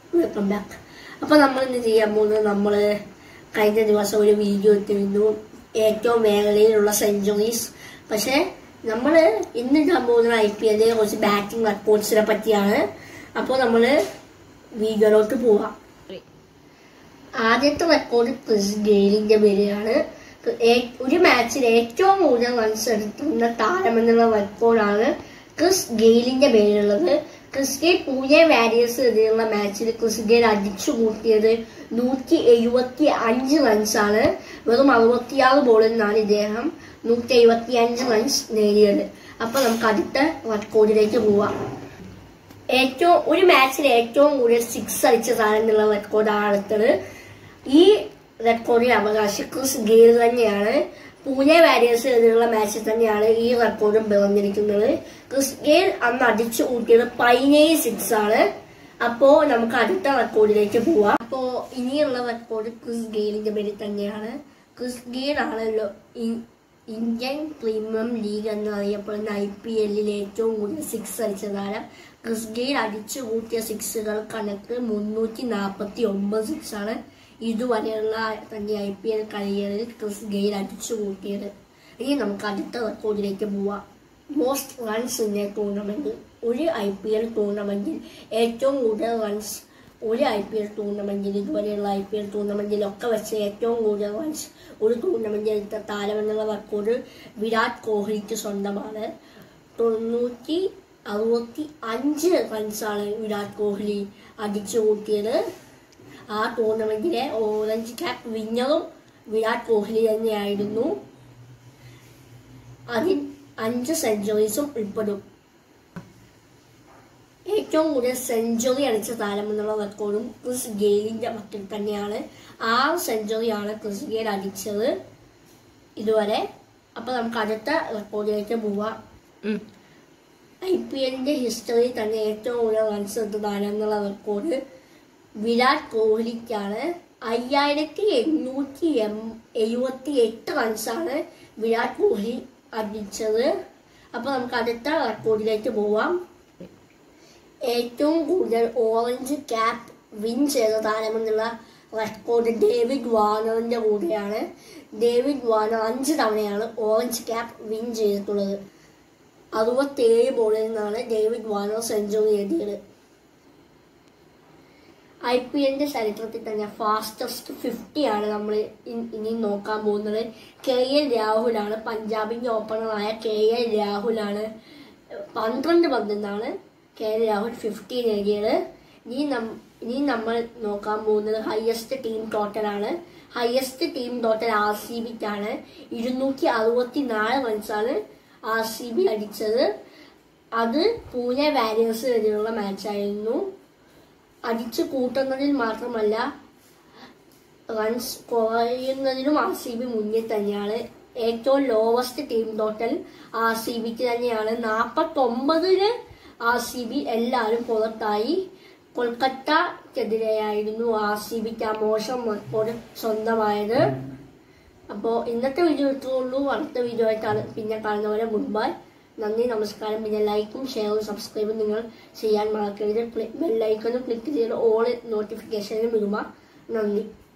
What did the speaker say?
welcome back അപ്പൊ നമ്മൾ ഇന്ന് ചെയ്യാൻ പോകുന്നത് നമ്മള് കഴിഞ്ഞ ദിവസം ഒരു വീഡിയോ ഇട്ടിരുന്നു ഏറ്റവും മേഖലയിലുള്ള സെഞ്ചുറീസ് പക്ഷെ നമ്മള് ഇന്ന് ഇടാൻ പോകുന്ന ഐ പി എല്ലിലെ കുറച്ച് ബാറ്റിംഗ് റെക്കോർഡ്സിനെ പറ്റിയാണ് അപ്പോൾ നമ്മള് വീഡിയോയിലോട്ട് പോവാം ആദ്യത്തെ റെക്കോർഡ് ക്രിസ് ഗെയിലിന്റെ പേരിലാണ് ഏ- ഒരു മാച്ചിൽ ഏറ്റവും കൂടുതൽ റൺസ് എടുക്കുന്ന താരമെന്നുള്ള റെക്കോർഡാണ് ക്രിസ് ഗെയിലിന്റെ പേരിലുള്ളത് ക്രിസ് ഗെയിൽ പൂനെ വാരിയേഴ്സ് എതിരെയുള്ള മാച്ചിൽ ക്രിസ് ഗെയിൽ അടിച്ചു കൂട്ടിയത് നൂറ്റി എഴുപത്തി അഞ്ച് റൺസാണ് വെറും അറുപത്തിയാറ് ബോളിൽ നിന്നാണ് ഇദ്ദേഹം നൂറ്റി എഴുപത്തി അഞ്ച് റൺസ് നേടിയത് അപ്പൊ നമുക്ക് അടുത്ത റെക്കോർഡിലേക്ക് പോവാം ഏറ്റവും ഒരു മാച്ചിൽ ഏറ്റവും കൂടുതൽ സിക്സ് അടിച്ച താരം എന്നുള്ള റെക്കോർഡാണ് അടുത്തത് ഈ റെക്കോർഡിന് അവകാശം ക്രിസ് ഗെയിൽ തന്നെയാണ് പൂനെ വാരിയേഴ്സ് എതിരുള്ള മാച്ചിൽ തന്നെയാണ് ഈ റെക്കോർഡും പിറന്നിരിക്കുന്നത് ക്രിസ് ഗെയിൽ അന്ന് അടിച്ചു കൂട്ടിയത് പതിനേഴ് സിക്സ് ആണ് അപ്പോ നമുക്ക് അടുത്ത റെക്കോർഡിലേക്ക് പോവാം അപ്പോ ഇനിയുള്ള റെക്കോർഡ് ക്രിസ് ഗെയിലിന്റെ പേരിൽ തന്നെയാണ് ക്രിസ് ഗെയിൽ ആണല്ലോ ഇ- ഇന്ത്യൻ പ്രീമിയം ലീഗ് എന്നറിയപ്പെടുന്ന ഐ പി എല്ലിൽ ഏറ്റവും കൂടുതൽ സിക്സ് അടിച്ച താരം ക്രിസ് ഗെയിൽ അടിച്ചു കൂട്ടിയ സിക്സുകൾ കണക്ക് മുന്നൂറ്റി നാൽപ്പത്തി ഒമ്പത് സിക്സ് ആണ് ഇതുവരെയുള്ള തന്റെ ഐ പി എൽ കരിയറിൽ ക്രിസ് ഗെയിൽ അടിച്ചു കൂട്ടിയത് ഇനി നമുക്ക് അടുത്ത റെക്കോർഡിലേക്ക് പോവാം most runs in a tournament ഒരു ഐ പി എൽ ടൂർണമെന്റിൽ ഏറ്റവും കൂടുതൽ റൺസ് ഒരു ഐ പി എൽ ടൂർണമെന്റിൽ ഇതുവരെയുള്ള ഐ പി എൽ ടൂർണമെന്റിലൊക്കെ വെച്ച് ഏറ്റവും കൂടുതൽ റൺസ് ഒരു ടൂർണമെന്റിൽ എടുത്ത താരമെന്നുള്ള റെക്കോർഡ് വിരാട് കോഹ്ലിക്ക് സ്വന്തമാണ് തൊണ്ണൂറ്റി അറുപത്തി അഞ്ച് റൺസാണ് വിരാട് കോഹ്ലി അടിച്ചു കൂട്ടിയത് ആ ടൂർണമെന്റിലെ ഓറഞ്ച് ക്യാപ്പ് വിന്നറും വിരാട് കോഹ്ലി തന്നെയായിരുന്നു അതിൽ അഞ്ച് സെഞ്ചുറീസും ഉൾപ്പെടും ഏറ്റവും കൂടുതൽ സെഞ്ചുറി അടിച്ച താരം എന്നുള്ള റെക്കോർഡും ക്രിസ് ഗെയിലിന്റെ മട്ടിൽ തന്നെയാണ് ആറ് സെഞ്ചുറിയാണ് ക്രിസ് ഗെയിൽ അടിച്ചത് ഇതുവരെ അപ്പൊ നമുക്ക് അടുത്ത റെക്കോർഡിലേക്ക് പോവാം ഐ പി എല്ലിന്റെ ഹിസ്റ്ററിയിൽ തന്നെ ഏറ്റവും കൂടുതൽ റൺസ് എടുത്ത താരം എന്നുള്ള റെക്കോർഡ് വിരാട് കോഹ്ലിക്കാണ് അയ്യായിരത്തി എണ്ണൂറ്റി എം എഴുപത്തി എട്ട് റൺസാണ് വിരാട് കോഹ്ലി അടിച്ചത് അപ്പൊ നമുക്ക് അടുത്ത റെക്കോർഡിലേക്ക് പോവാം ഏറ്റവും കൂടുതൽ ഓറഞ്ച് ക്യാപ്പ് വിൻ ചെയ്ത താരമെന്നുള്ള റെക്കോർഡ് ഡേവിഡ് വാർണറിന്റെ കൂടെയാണ് ഡേവിഡ് വാർണർ അഞ്ച് തവണയാണ് ഓറഞ്ച് ക്യാപ്പ് വിൻ ചെയ്തിട്ടുള്ളത് അറുപത്തേഴ് ബോളിൽ നിന്നാണ് ഡേവിഡ് വാർണർ സെഞ്ചുറി നേടിയത് ഐ പി എല്ലിന്റെ ചരിത്രത്തിൽ തന്നെ ഫാസ്റ്റസ്റ്റ് ഫിഫ്റ്റി ആണ് നമ്മൾ ഇനി നോക്കാൻ പോകുന്നത് കെ എൽ രാഹുലാണ് പഞ്ചാബിന്റെ ഓപ്പണറായ കെ എൽ രാഹുലാണ് പന്ത്രണ്ട് പന്തിൽ നിന്നാണ് കെ എൽ രാഹുൽ ഫിഫ്റ്റി നേടിയത് ഇനി നം ഇനി നമ്മൾ നോക്കാൻ പോകുന്നത് ഹയസ്റ്റ് ടീം ടോട്ടലാണ് highest team total R C ബിക്കാണ് ഇരുന്നൂറ്റി അറുപത്തി നാല് റൺസാണ് ആർ സി ബി അടിച്ചത് അത് പൂനെ വാരിയേഴ്സ് എതിരെയുള്ള മാച്ചായിരുന്നു അടിച്ചു കൂട്ടുന്നതിൽ മാത്രമല്ല റൺസ് കുറയുന്നതിലും ആർ സി ബി മുന്നിൽ തന്നെയാണ് ഏറ്റവും lowest team total R C ബിക്ക് തന്നെയാണ് നാൽപ്പത്തി ഒമ്പതിന് ആർ സി ബി എല്ലാവരും പുറത്തായി കൊൽക്കത്തക്കെതിരെയായിരുന്നു ആർ സി ബിക്ക് ആ മോശം റെക്കോർഡ് സ്വന്തമായത് അപ്പോൾ ഇന്നത്തെ വീഡിയോ ഇത്രയുള്ളൂ അടുത്ത വീഡിയോ ആയിട്ടാണ് പിന്നെ കാണുന്നവരെ ഗുഡ് ബൈ നന്ദി നമസ്കാരം പിന്നെ ലൈക്കും ഷെയറും സബ്സ്ക്രൈബും നിങ്ങൾ ചെയ്യാൻ മറക്കരുത് ബെല്ലൈക്കണും ക്ലിക്ക് ചെയ്ത് ഓൾ നോട്ടിഫിക്കേഷനും ഇടുക നന്ദി